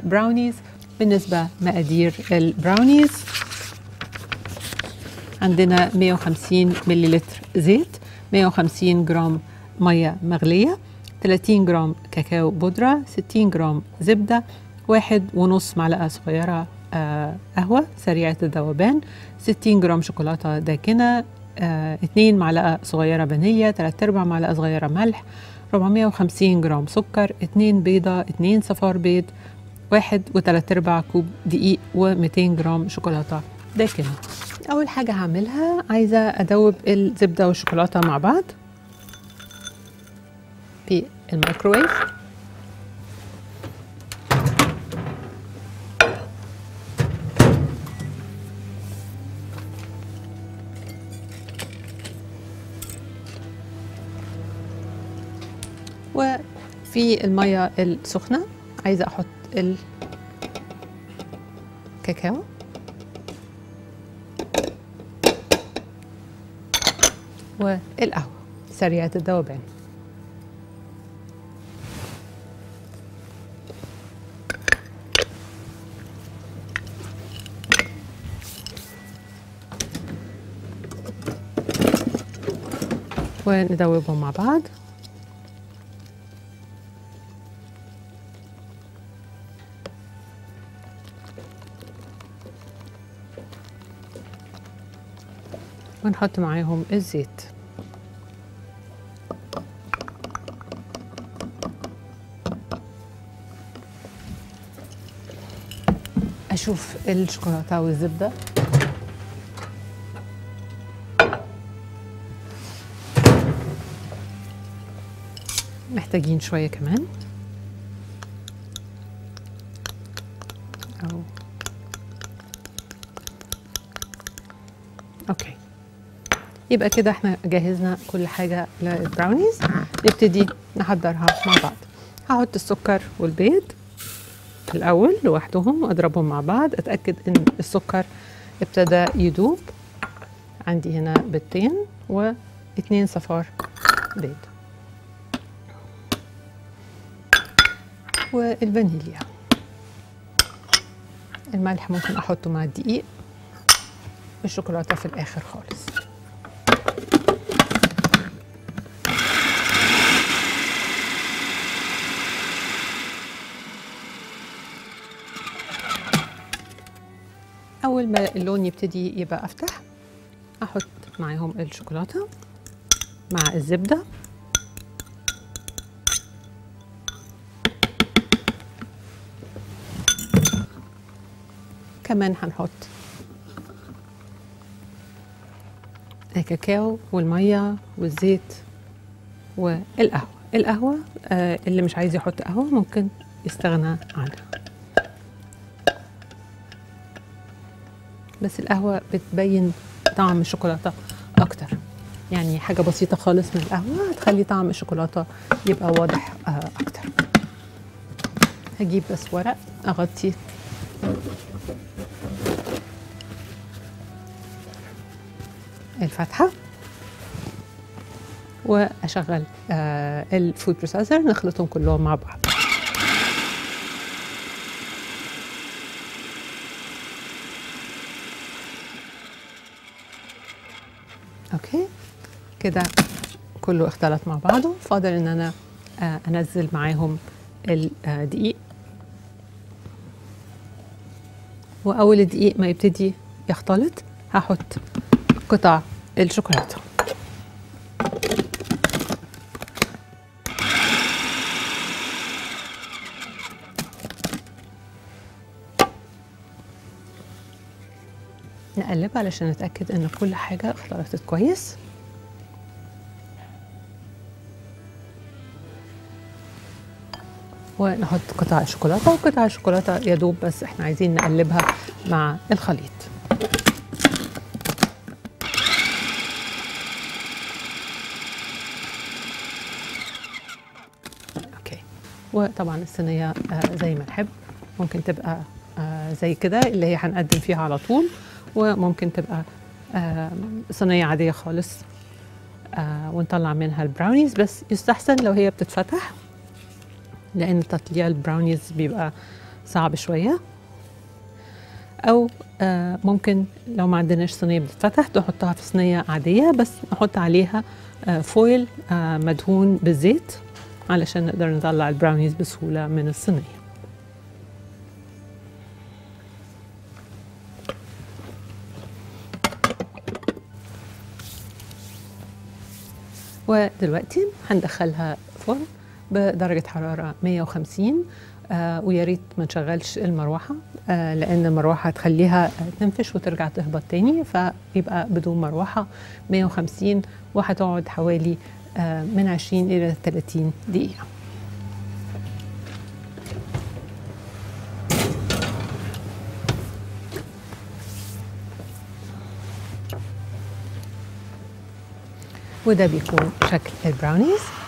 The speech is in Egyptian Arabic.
براونيز بالنسبة مقادير البراونيز عندنا 150 مليلتر زيت 150 جرام مية مغلية 30 جرام كاكاو بودرة 60 جرام زبدة واحد ونص معلقة صغيرة آه قهوة سريعة الذوبان 60 جرام شوكولاتة داكنة آه 2 معلقة صغيرة فانيليا 3 ارباع معلقة صغيرة ملح 450 جرام سكر 2 بيضة 2 صفار بيض واحد وتلات ارباع كوب دقيق و200 جرام شوكولاتة داكنة أول حاجة هعملها عايزة أدوب الزبدة والشوكولاتة مع بعض في الميكروويف وفي المية السخنة عايزة أحط الكاكاو والقهوة سريعة الذوبان وندوبهم مع بعض ونحط معاهم الزيت اشوف الشوكولاته والزبده محتاجين شويه كمان أو اوكي يبقى كده احنا جهزنا كل حاجه للبراونيز نبتدي نحضرها مع بعض هحط السكر والبيض الاول لوحدهم واضربهم مع بعض اتاكد ان السكر ابتدى يدوب عندي هنا بيضتين واثنين صفار بيض والفانيليا الملح ممكن احطه مع الدقيق والشوكولاته في الاخر خالص اول ما اللون يبتدي يبقى افتح احط معاهم الشوكولاته مع الزبده كمان هنحط الكاكاو والميه والزيت والقهوه القهوه آه اللي مش عايز يحط قهوه ممكن يستغنى عنها بس القهوه بتبين طعم الشوكولاته اكتر يعني حاجه بسيطه خالص من القهوه هتخلي طعم الشوكولاته يبقى واضح آه اكتر هجيب بس ورق اغطي الفتحه واشغل آه الفود بروسيسور نخلطهم كلهم مع بعض اوكي كده كله اختلط مع بعضه فاضل ان انا آه انزل معاهم الدقيق واول الدقيق ما يبتدي يختلط هحط قطع الشوكولاته نقلب علشان نتأكد ان كل حاجة اختلطت كويس ونحط قطع الشوكولاتة وقطع الشوكولاتة يدوب بس احنا عايزين نقلبها مع الخليط اوكي وطبعا الصينية آه زي ما نحب ممكن تبقى آه زي كده اللي هي هنقدم فيها على طول وممكن تبقى آه صينية عادية خالص آه ونطلع منها البراونيز بس يستحسن لو هي بتتفتح لأن تطليع البراونيز بيبقى صعب شويه او آه ممكن لو ما عندناش صينيه بتتفتح تحطها في صينيه عاديه بس نحط عليها آه فويل آه مدهون بالزيت علشان نقدر نطلع البراونيز بسهوله من الصينيه ودلوقتي هندخلها فرن بدرجة حرارة 150 آه ويا ريت ما نشغلش المروحة آه لأن المروحة هتخليها تنفش وترجع تهبط تاني فيبقى بدون مروحة 150 وهتقعد حوالي آه من 20 إلى 30 دقيقة وده بيكون شكل البراونيز